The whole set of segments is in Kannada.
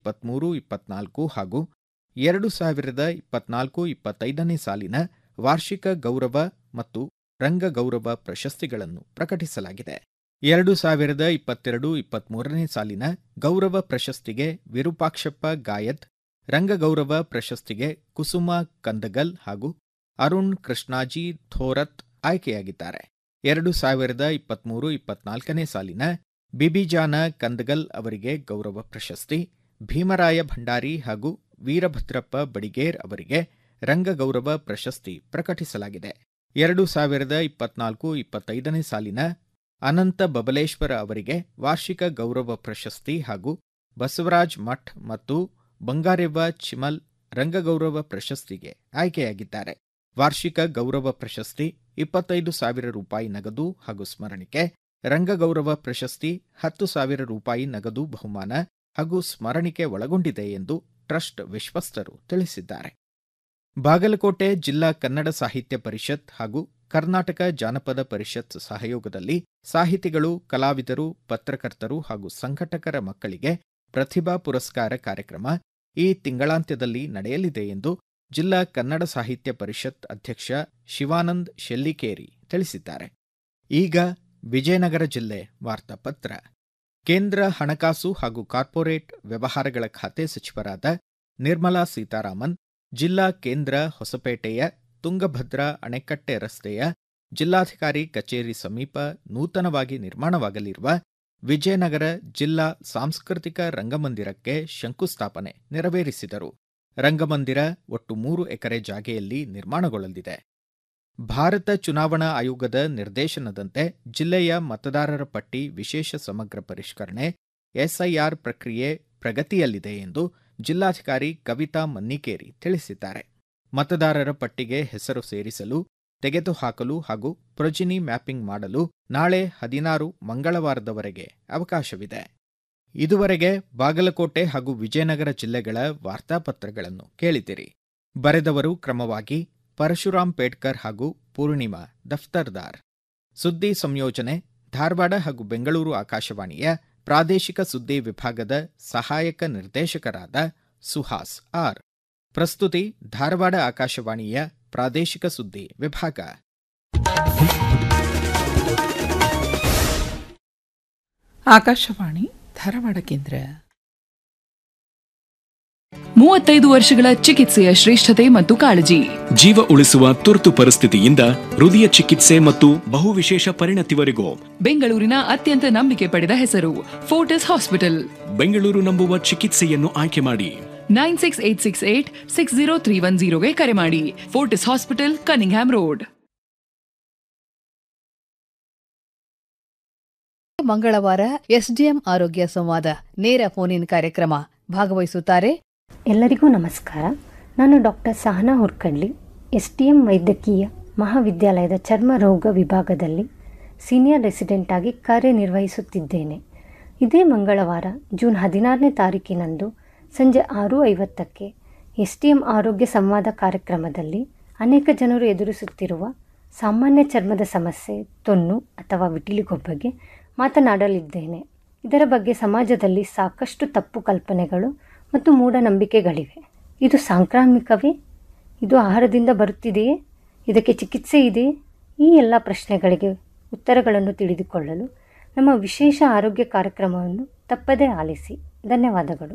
ಇಪ್ಪತ್ಮೂರು ಇಪ್ಪತ್ನಾಲ್ಕು ಹಾಗೂ ಎರಡು ಸಾವಿರದ ಇಪ್ಪತ್ನಾಲ್ಕು ಇಪ್ಪತ್ತೈದನೇ ಸಾಲಿನ ವಾರ್ಷಿಕ ಗೌರವ ಮತ್ತು ರಂಗ ಗೌರವ ಪ್ರಶಸ್ತಿಗಳನ್ನು ಪ್ರಕಟಿಸಲಾಗಿದೆ ಎರಡು ಸಾವಿರದ ಇಪ್ಪತ್ತೆರಡು ಇಪ್ಪತ್ಮೂರನೇ ಸಾಲಿನ ಗೌರವ ಪ್ರಶಸ್ತಿಗೆ ವಿರೂಪಾಕ್ಷಪ್ಪ ಗಾಯತ್ ರಂಗಗೌರವ ಪ್ರಶಸ್ತಿಗೆ ಕುಸುಮ ಕಂದಗಲ್ ಹಾಗೂ ಅರುಣ್ ಕೃಷ್ಣಾಜಿ ಥೋರತ್ ಆಯ್ಕೆಯಾಗಿದ್ದಾರೆ ಎರಡು ಸಾವಿರದ ಇಪ್ಪತ್ಮೂರು ಇಪ್ಪತ್ನಾಲ್ಕನೇ ಸಾಲಿನ ಬಿಬಿಜಾನ ಕಂದಗಲ್ ಅವರಿಗೆ ಗೌರವ ಪ್ರಶಸ್ತಿ ಭೀಮರಾಯ ಭಂಡಾರಿ ಹಾಗೂ ವೀರಭದ್ರಪ್ಪ ಬಡಿಗೇರ್ ಅವರಿಗೆ ರಂಗಗೌರವ ಪ್ರಶಸ್ತಿ ಪ್ರಕಟಿಸಲಾಗಿದೆ ಎರಡು ಸಾವಿರದ ಇಪ್ಪತ್ನಾಲ್ಕು ಇಪ್ಪತ್ತೈದನೇ ಸಾಲಿನ ಅನಂತ ಬಬಲೇಶ್ವರ ಅವರಿಗೆ ವಾರ್ಷಿಕ ಗೌರವ ಪ್ರಶಸ್ತಿ ಹಾಗೂ ಬಸವರಾಜ್ ಮಠ್ ಮತ್ತು ಬಂಗಾರೆವ್ವ ಚಿಮಲ್ ರಂಗಗೌರವ ಪ್ರಶಸ್ತಿಗೆ ಆಯ್ಕೆಯಾಗಿದ್ದಾರೆ ವಾರ್ಷಿಕ ಗೌರವ ಪ್ರಶಸ್ತಿ ಇಪ್ಪತ್ತೈದು ಸಾವಿರ ರೂಪಾಯಿ ನಗದು ಹಾಗೂ ಸ್ಮರಣಿಕೆ ರಂಗಗೌರವ ಪ್ರಶಸ್ತಿ ಹತ್ತು ಸಾವಿರ ರೂಪಾಯಿ ನಗದು ಬಹುಮಾನ ಹಾಗೂ ಸ್ಮರಣಿಕೆ ಒಳಗೊಂಡಿದೆ ಎಂದು ಟ್ರಸ್ಟ್ ವಿಶ್ವಸ್ತರು ತಿಳಿಸಿದ್ದಾರೆ ಬಾಗಲಕೋಟೆ ಜಿಲ್ಲಾ ಕನ್ನಡ ಸಾಹಿತ್ಯ ಪರಿಷತ್ ಹಾಗೂ ಕರ್ನಾಟಕ ಜಾನಪದ ಪರಿಷತ್ ಸಹಯೋಗದಲ್ಲಿ ಸಾಹಿತಿಗಳು ಕಲಾವಿದರು ಪತ್ರಕರ್ತರು ಹಾಗೂ ಸಂಘಟಕರ ಮಕ್ಕಳಿಗೆ ಪ್ರತಿಭಾ ಪುರಸ್ಕಾರ ಕಾರ್ಯಕ್ರಮ ಈ ತಿಂಗಳಾಂತ್ಯದಲ್ಲಿ ನಡೆಯಲಿದೆ ಎಂದು ಜಿಲ್ಲಾ ಕನ್ನಡ ಸಾಹಿತ್ಯ ಪರಿಷತ್ ಅಧ್ಯಕ್ಷ ಶಿವಾನಂದ್ ಶೆಲ್ಲಿಕೇರಿ ತಿಳಿಸಿದ್ದಾರೆ ಈಗ ವಿಜಯನಗರ ಜಿಲ್ಲೆ ವಾರ್ತಾಪತ್ರ ಕೇಂದ್ರ ಹಣಕಾಸು ಹಾಗೂ ಕಾರ್ಪೊರೇಟ್ ವ್ಯವಹಾರಗಳ ಖಾತೆ ಸಚಿವರಾದ ನಿರ್ಮಲಾ ಸೀತಾರಾಮನ್ ಜಿಲ್ಲಾ ಕೇಂದ್ರ ಹೊಸಪೇಟೆಯ ತುಂಗಭದ್ರಾ ಅಣೆಕಟ್ಟೆ ರಸ್ತೆಯ ಜಿಲ್ಲಾಧಿಕಾರಿ ಕಚೇರಿ ಸಮೀಪ ನೂತನವಾಗಿ ನಿರ್ಮಾಣವಾಗಲಿರುವ ವಿಜಯನಗರ ಜಿಲ್ಲಾ ಸಾಂಸ್ಕೃತಿಕ ರಂಗಮಂದಿರಕ್ಕೆ ಶಂಕುಸ್ಥಾಪನೆ ನೆರವೇರಿಸಿದರು ರಂಗಮಂದಿರ ಒಟ್ಟು ಮೂರು ಎಕರೆ ಜಾಗೆಯಲ್ಲಿ ನಿರ್ಮಾಣಗೊಳ್ಳಲಿದೆ ಭಾರತ ಚುನಾವಣಾ ಆಯೋಗದ ನಿರ್ದೇಶನದಂತೆ ಜಿಲ್ಲೆಯ ಮತದಾರರ ಪಟ್ಟಿ ವಿಶೇಷ ಸಮಗ್ರ ಪರಿಷ್ಕರಣೆ ಎಸ್ಐಆರ್ ಪ್ರಕ್ರಿಯೆ ಪ್ರಗತಿಯಲ್ಲಿದೆ ಎಂದು ಜಿಲ್ಲಾಧಿಕಾರಿ ಕವಿತಾ ಮನ್ನಿಕೇರಿ ತಿಳಿಸಿದ್ದಾರೆ ಮತದಾರರ ಪಟ್ಟಿಗೆ ಹೆಸರು ಸೇರಿಸಲು ತೆಗೆದುಹಾಕಲು ಹಾಗೂ ಪ್ರೊಜಿನಿ ಮ್ಯಾಪಿಂಗ್ ಮಾಡಲು ನಾಳೆ ಹದಿನಾರು ಮಂಗಳವಾರದವರೆಗೆ ಅವಕಾಶವಿದೆ ಇದುವರೆಗೆ ಬಾಗಲಕೋಟೆ ಹಾಗೂ ವಿಜಯನಗರ ಜಿಲ್ಲೆಗಳ ವಾರ್ತಾಪತ್ರಗಳನ್ನು ಕೇಳಿದಿರಿ ಬರೆದವರು ಕ್ರಮವಾಗಿ ಪರಶುರಾಮ್ ಪೇಡ್ಕರ್ ಹಾಗೂ ಪೂರ್ಣಿಮಾ ದಫ್ತರ್ದಾರ್ ಸುದ್ದಿ ಸಂಯೋಜನೆ ಧಾರವಾಡ ಹಾಗೂ ಬೆಂಗಳೂರು ಆಕಾಶವಾಣಿಯ ಪ್ರಾದೇಶಿಕ ಸುದ್ದಿ ವಿಭಾಗದ ಸಹಾಯಕ ನಿರ್ದೇಶಕರಾದ ಸುಹಾಸ್ ಆರ್ ಪ್ರಸ್ತುತಿ ಧಾರವಾಡ ಆಕಾಶವಾಣಿಯ ಪ್ರಾದೇಶಿಕ ಸುದ್ದಿ ವಿಭಾಗ ಆಕಾಶವಾಣಿ ಧಾರವಾಡ ಕೇಂದ್ರ ಮೂವತ್ತೈದು ವರ್ಷಗಳ ಚಿಕಿತ್ಸೆಯ ಶ್ರೇಷ್ಠತೆ ಮತ್ತು ಕಾಳಜಿ ಜೀವ ಉಳಿಸುವ ತುರ್ತು ಪರಿಸ್ಥಿತಿಯಿಂದ ಹೃದಯ ಚಿಕಿತ್ಸೆ ಮತ್ತು ಬಹುವಿಶೇಷ ಪರಿಣತಿವರೆಗೂ ಬೆಂಗಳೂರಿನ ಅತ್ಯಂತ ನಂಬಿಕೆ ಪಡೆದ ಹೆಸರು ಫೋರ್ಟಿಸ್ ಹಾಸ್ಪಿಟಲ್ ಬೆಂಗಳೂರು ನಂಬುವ ಚಿಕಿತ್ಸೆಯನ್ನು ಆಯ್ಕೆ ಮಾಡಿ nine six eight six eight six zero three one ಜೀರೋಗೆ ಕರೆ ಮಾಡಿ ಫೋರ್ಟಿಸ್ ಹಾಸ್ಪಿಟಲ್ ಕನಿಂಗ್ಹ್ಯಾಮ್ ರೋಡ್ ಮಂಗಳವಾರ ಎಸ್ಡಿಎಂ ಆರೋಗ್ಯ ಸಂವಾದ ನೇರ ಫೋನ್ ಇನ್ ಕಾರ್ಯಕ್ರಮ ಭಾಗವಹಿಸುತ್ತಾರೆ ಎಲ್ಲರಿಗೂ ನಮಸ್ಕಾರ ನಾನು doctor Sahana Hurkadli S T M ವೈದ್ಯಕೀಯ ಮಹಾವಿದ್ಯಾಲಯದ ಚರ್ಮ ರೋಗ ವಿಭಾಗದಲ್ಲಿ ಸೀನಿಯರ್ ರೆಸಿಡೆಂಟ್ ಆಗಿ ಕಾರ್ಯನಿರ್ವಹಿಸುತ್ತಿದ್ದೇನೆ ಇದೇ ಮಂಗಳವಾರ ಜೂನ್ ಹದಿನಾರನೇ ತಾರೀಕಿನಂದು ಸಂಜೆ ಆರು ಐವತ್ತಕ್ಕೆ ಎಸ್ ಟಿ ಎಂ ಆರೋಗ್ಯ ಸಂವಾದ ಕಾರ್ಯಕ್ರಮದಲ್ಲಿ ಅನೇಕ ಜನರು ಎದುರಿಸುತ್ತಿರುವ ಸಾಮಾನ್ಯ ಚರ್ಮದ ಸಮಸ್ಯೆ ತೊನ್ನು ಅಥವಾ ವಿಟಿಲಿಗೋ ಬಗ್ಗೆ ಮಾತನಾಡಲಿದ್ದೇನೆ ಇದರ ಬಗ್ಗೆ ಸಮಾಜದಲ್ಲಿ ಸಾಕಷ್ಟು ತಪ್ಪು ಕಲ್ಪನೆಗಳು ಮತ್ತು ಮೂಢನಂಬಿಕೆಗಳಿವೆ ಇದು ಸಾಂಕ್ರಾಮಿಕವೇ ಇದು ಆಹಾರದಿಂದ ಬರುತ್ತಿದೆಯೇ ಇದಕ್ಕೆ ಚಿಕಿತ್ಸೆ ಇದೆಯೇ ಈ ಎಲ್ಲ ಪ್ರಶ್ನೆಗಳಿಗೆ ಉತ್ತರಗಳನ್ನು ತಿಳಿದುಕೊಳ್ಳಲು ನಮ್ಮ ವಿಶೇಷ ಆರೋಗ್ಯ ಕಾರ್ಯಕ್ರಮವನ್ನು ತಪ್ಪದೇ ಆಲಿಸಿ ಧನ್ಯವಾದಗಳು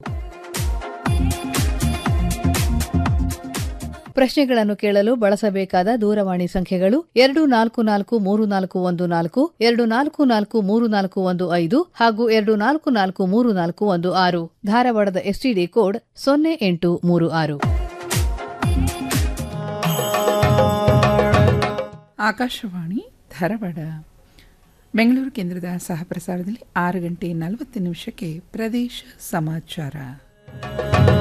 ಪ್ರಶ್ನೆಗಳನ್ನು ಕೇಳಲು ಬಳಸಬೇಕಾದ ದೂರವಾಣಿ ಸಂಖ್ಯೆಗಳು ಎರಡು ನಾಲ್ಕು ನಾಲ್ಕು ಮೂರು ನಾಲ್ಕು ಒಂದು ನಾಲ್ಕು ಎರಡು ನಾಲ್ಕು ನಾಲ್ಕು ಮೂರು ನಾಲ್ಕು ಒಂದು ಐದು ಹಾಗೂ ಎರಡು ನಾಲ್ಕು ನಾಲ್ಕು ಮೂರು ನಾಲ್ಕು ಒಂದು ಆರು ಧಾರವಾಡದ ಎಸ್ಟಿಡಿ ಕೋಡ್ ಸೊನ್ನೆ ಎಂಟು ಮೂರು ಆರು ಆಕಾಶವಾಣಿ ಧಾರವಾಡ ಬೆಂಗಳೂರು ಕೇಂದ್ರದ ಸಹ ಪ್ರಸಾರದಲ್ಲಿ ಆರು ಗಂಟೆ ನಲವತ್ತು ನಿಮಿಷಕ್ಕೆ ಪ್ರದೇಶ ಸಮಾಚಾರ